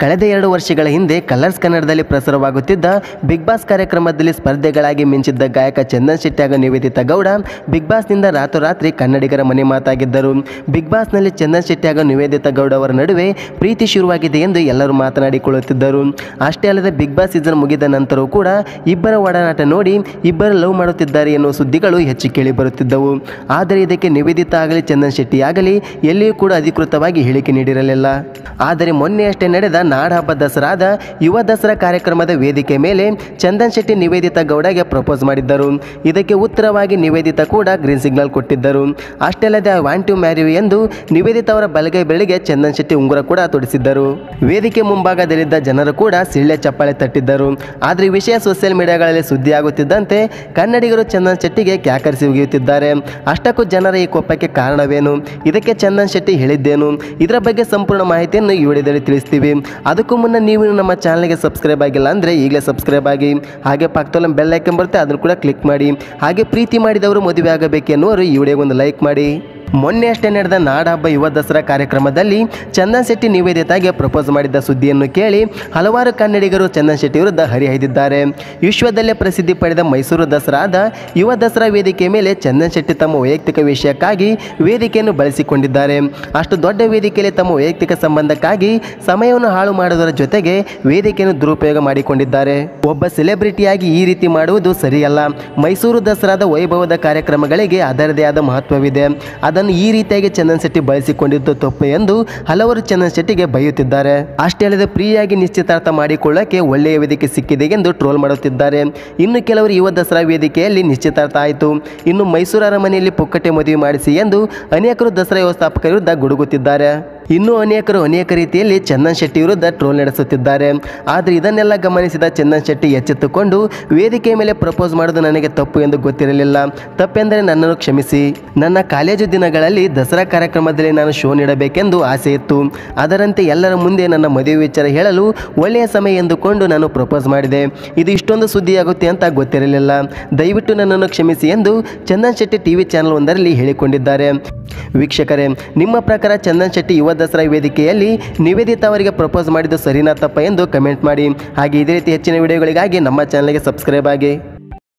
ಕಳೆದ ಎರಡು ವರ್ಷಗಳ ಹಿಂದೆ ಕಲರ್ಸ್ ಕನ್ನಡದಲ್ಲಿ ಪ್ರಸಾರವಾಗುತ್ತಿದ್ದ ಬಿಗ್ ಬಾಸ್ ಕಾರ್ಯಕ್ರಮದಲ್ಲಿ ಸ್ಪರ್ಧೆಗಳಾಗಿ ಮಿಂಚಿದ್ದ ಗಾಯಕ ಚಂದನ್ ಶೆಟ್ಟಿ ಹಾಗೂ ನಿವೇದಿತಾ ಗೌಡ ಬಿಗ್ ಬಾಸ್ನಿಂದ ರಾತ್ರೋರಾತ್ರಿ ಕನ್ನಡಿಗರ ಮನೆ ಮಾತಾಗಿದ್ದರು ಬಿಗ್ ಬಾಸ್ನಲ್ಲಿ ಚಂದನ್ ಶೆಟ್ಟಿ ಹಾಗೂ ನಿವೇದಿತಾ ಗೌಡ ಅವರ ನಡುವೆ ಪ್ರೀತಿ ಶುರುವಾಗಿದೆ ಎಂದು ಎಲ್ಲರೂ ಮಾತನಾಡಿಕೊಳ್ಳುತ್ತಿದ್ದರು ಅಷ್ಟೇ ಅಲ್ಲದೆ ಬಿಗ್ ಬಾಸ್ ಸೀಸನ್ ಮುಗಿದ ನಂತರವೂ ಕೂಡ ಇಬ್ಬರ ಒಡನಾಟ ನೋಡಿ ಇಬ್ಬರು ಲವ್ ಮಾಡುತ್ತಿದ್ದಾರೆ ಎನ್ನುವ ಸುದ್ದಿಗಳು ಹೆಚ್ಚು ಕೇಳಿ ಬರುತ್ತಿದ್ದವು ಆದರೆ ಇದಕ್ಕೆ ನಿವೇದಿತಾ ಆಗಲಿ ಚಂದನ್ ಶೆಟ್ಟಿ ಆಗಲಿ ಎಲ್ಲಿಯೂ ಕೂಡ ಅಧಿಕೃತವಾಗಿ ಹೇಳಿಕೆ ನೀಡಿರಲಿಲ್ಲ ಆದರೆ ಮೊನ್ನೆಯಷ್ಟೇ ನಡೆದ ನಾಡಹಬ್ಬ ದಸರಾದ ಯುವ ದಸರಾ ಕಾರ್ಯಕ್ರಮದ ವೇದಿಕೆ ಮೇಲೆ ಚಂದನ್ ಶೆಟ್ಟಿ ನಿವೇದಿತಾ ಗೌಡಗೆ ಪ್ರಪೋಸ್ ಮಾಡಿದ್ದರು ಇದಕ್ಕೆ ಉತ್ತರವಾಗಿ ನಿವೇದಿತಾ ಕೂಡ ಗ್ರೀನ್ ಸಿಗ್ನಲ್ ಕೊಟ್ಟಿದ್ದರು ಅಷ್ಟೇ ಅಲ್ಲದೆ ಐ ವಾಂಟ್ ಟು ಮ್ಯಾರಿ ಎಂದು ನಿವೇದಿತಾ ಅವರ ಬಲಗೈ ಬೆಳಿಗ್ಗೆ ಚಂದನ್ ಶೆಟ್ಟಿ ಉಂಗುರ ಕೂಡ ತೊಡಿಸಿದ್ದರು ವೇದಿಕೆ ಮುಂಭಾಗದಲ್ಲಿದ್ದ ಜನರು ಕೂಡ ಸಿಳ್ಳೆ ಚಪ್ಪಾಳೆ ತಟ್ಟಿದ್ದರು ಆದರೆ ಈ ವಿಷಯ ಸೋಷಿಯಲ್ ಮೀಡಿಯಾಗಳಲ್ಲಿ ಸುದ್ದಿ ಆಗುತ್ತಿದ್ದಂತೆ ಕನ್ನಡಿಗರು ಚಂದನ್ ಶೆಟ್ಟಿಗೆ ಕ್ಯಾಕರಿಸಿ ಉಗಿಯುತ್ತಿದ್ದಾರೆ ಅಷ್ಟಕ್ಕೂ ಜನರ ಈ ಕೋಪಕ್ಕೆ ಕಾರಣವೇನು ಇದಕ್ಕೆ ಚಂದನ್ ಶೆಟ್ಟಿ ಹೇಳಿದ್ದೇನು ಇದರ ಬಗ್ಗೆ ಸಂಪೂರ್ಣ ಮಾಹಿತಿಯನ್ನು ಈ ವಿಡಿಯೋದಲ್ಲಿ ತಿಳಿಸ್ತೀವಿ ಅದಕ್ಕೂ ಮುನ್ನ ನೀವು ನಮ್ಮ ಚಾನಲ್ಗೆ ಸಬ್ಸ್ಕ್ರೈಬ್ ಆಗಿಲ್ಲ ಅಂದರೆ ಈಗಲೇ ಸಬ್ಸ್ಕ್ರೈಬ್ ಆಗಿ ಹಾಗೆ ಪಕ್ಕದಲ್ಲಿ ಬೆಲ್ ಐಕನ್ ಬರುತ್ತೆ ಅದನ್ನು ಕೂಡ ಕ್ಲಿಕ್ ಮಾಡಿ ಹಾಗೆ ಪ್ರೀತಿ ಮಾಡಿದವರು ಮದುವೆ ಆಗಬೇಕೆನ್ನುವರು ಈ ವಿಡಿಯೋಗೆ ಒಂದು ಲೈಕ್ ಮಾಡಿ ಮೊನ್ನೆ ಅಷ್ಟೇ ನಡೆದ ನಾಡಹಬ್ಬ ಯುವ ದಸರಾ ಕಾರ್ಯಕ್ರಮದಲ್ಲಿ ಚಂದನ್ ಶೆಟ್ಟಿ ನಿವೇದಿತಾಗೆ ಪ್ರಪೋಸ್ ಮಾಡಿದ್ದ ಸುದ್ದಿಯನ್ನು ಕೇಳಿ ಹಲವಾರು ಕನ್ನಡಿಗರು ಚಂದನ್ ಶೆಟ್ಟಿ ವಿರುದ್ಧ ಹರಿಹಾಯ್ದಿದ್ದಾರೆ ವಿಶ್ವದಲ್ಲೇ ಪ್ರಸಿದ್ಧಿ ಪಡೆದ ಮೈಸೂರು ದಸರಾದ ಯುವ ದಸರಾ ವೇದಿಕೆ ಮೇಲೆ ಚಂದನ್ ಶೆಟ್ಟಿ ತಮ್ಮ ವೈಯಕ್ತಿಕ ವಿಷಯಕ್ಕಾಗಿ ವೇದಿಕೆಯನ್ನು ಬಳಸಿಕೊಂಡಿದ್ದಾರೆ ಅಷ್ಟು ದೊಡ್ಡ ವೇದಿಕೆಯಲ್ಲಿ ತಮ್ಮ ವೈಯಕ್ತಿಕ ಸಂಬಂಧಕ್ಕಾಗಿ ಸಮಯವನ್ನು ಹಾಳು ಮಾಡುವುದರ ಜೊತೆಗೆ ವೇದಿಕೆಯನ್ನು ದುರುಪಯೋಗ ಮಾಡಿಕೊಂಡಿದ್ದಾರೆ ಒಬ್ಬ ಸೆಲೆಬ್ರಿಟಿಯಾಗಿ ಈ ರೀತಿ ಮಾಡುವುದು ಸರಿಯಲ್ಲ ಮೈಸೂರು ದಸರಾದ ವೈಭವದ ಕಾರ್ಯಕ್ರಮಗಳಿಗೆ ಅದರದೇ ಆದ ಮಹತ್ವವಿದೆ ಅದನ್ನು ಈ ರೀತಿಯಾಗಿ ಚಂದನ್ ಶೆಟ್ಟಿ ಬಳಸಿಕೊಂಡಿದ್ದು ತಪ್ಪು ಎಂದು ಹಲವರು ಚಂದನ್ ಶೆಟ್ಟಿಗೆ ಬೈಯುತ್ತಿದ್ದಾರೆ ಅಷ್ಟೇ ಅಲ್ಲದೆ ಫ್ರೀಯಾಗಿ ನಿಶ್ಚಿತಾರ್ಥ ಮಾಡಿಕೊಳ್ಳಕ್ಕೆ ಒಳ್ಳೆಯ ವೇದಿಕೆ ಸಿಕ್ಕಿದೆ ಎಂದು ಟ್ರೋಲ್ ಮಾಡುತ್ತಿದ್ದಾರೆ ಇನ್ನು ಕೆಲವರು ಯುವ ದಸರಾ ವೇದಿಕೆಯಲ್ಲಿ ನಿಶ್ಚಿತಾರ್ಥ ಆಯಿತು ಇನ್ನು ಮೈಸೂರು ಅರಮನೆಯಲ್ಲಿ ಪುಕ್ಕಟೆ ಮದುವೆ ಮಾಡಿಸಿ ಎಂದು ಅನೇಕರು ದಸರಾ ವ್ಯವಸ್ಥಾಪಕರ ವಿರುದ್ಧ ಗುಡುಗುತ್ತಿದ್ದಾರೆ ಇನ್ನು ಅನೇಕರು ಅನೇಕ ರೀತಿಯಲ್ಲಿ ಚಂದನ್ ಶೆಟ್ಟಿ ವಿರುದ್ಧ ಟ್ರೋಲ್ ನಡೆಸುತ್ತಿದ್ದಾರೆ ಆದರೆ ಇದನ್ನೆಲ್ಲ ಗಮನಿಸಿದ ಚಂದನ್ ಶೆಟ್ಟಿ ಎಚ್ಚೆತ್ತುಕೊಂಡು ವೇದಿಕೆ ಮೇಲೆ ಪ್ರಪೋಸ್ ಮಾಡೋದು ನನಗೆ ತಪ್ಪು ಎಂದು ಗೊತ್ತಿರಲಿಲ್ಲ ತಪ್ಪೆಂದರೆ ನನ್ನನ್ನು ಕ್ಷಮಿಸಿ ನನ್ನ ಕಾಲೇಜು ದಿನಗಳಲ್ಲಿ ದಸರಾ ಕಾರ್ಯಕ್ರಮದಲ್ಲಿ ನಾನು ಶೋ ನೀಡಬೇಕೆಂದು ಆಸೆ ಇತ್ತು ಅದರಂತೆ ಎಲ್ಲರ ಮುಂದೆ ನನ್ನ ಮದುವೆ ವಿಚಾರ ಹೇಳಲು ಒಳ್ಳೆಯ ಸಮಯ ಎಂದುಕೊಂಡು ನಾನು ಪ್ರಪೋಸ್ ಮಾಡಿದೆ ಇದು ಇಷ್ಟೊಂದು ಸುದ್ದಿಯಾಗುತ್ತೆ ಅಂತ ಗೊತ್ತಿರಲಿಲ್ಲ ದಯವಿಟ್ಟು ನನ್ನನ್ನು ಕ್ಷಮಿಸಿ ಎಂದು ಚಂದನ್ ಶೆಟ್ಟಿ ಟಿವಿ ಚಾನೆಲ್ ಒಂದರಲ್ಲಿ ಹೇಳಿಕೊಂಡಿದ್ದಾರೆ ವೀಕ್ಷಕರೇ ನಿಮ್ಮ ಪ್ರಕಾರ ಚಂದನ್ ಶೆಟ್ಟಿ ಯುವ ದಸರಾ ವೇದಿಕೆಯಲ್ಲಿ ನಿವೇದಿತಾ ಅವರಿಗೆ ಪ್ರಪೋಸ್ ಮಾಡಿದ್ದು ಸರಿನಾ ತಪ್ಪ ಎಂದು ಕಮೆಂಟ್ ಮಾಡಿ ಹಾಗೆ ಇದೇ ರೀತಿ ಹೆಚ್ಚಿನ ವಿಡಿಯೋಗಳಿಗಾಗಿ ನಮ್ಮ ಚಾನಲ್ಗೆ ಸಬ್ಸ್ಕ್ರೈಬ್ ಆಗಿ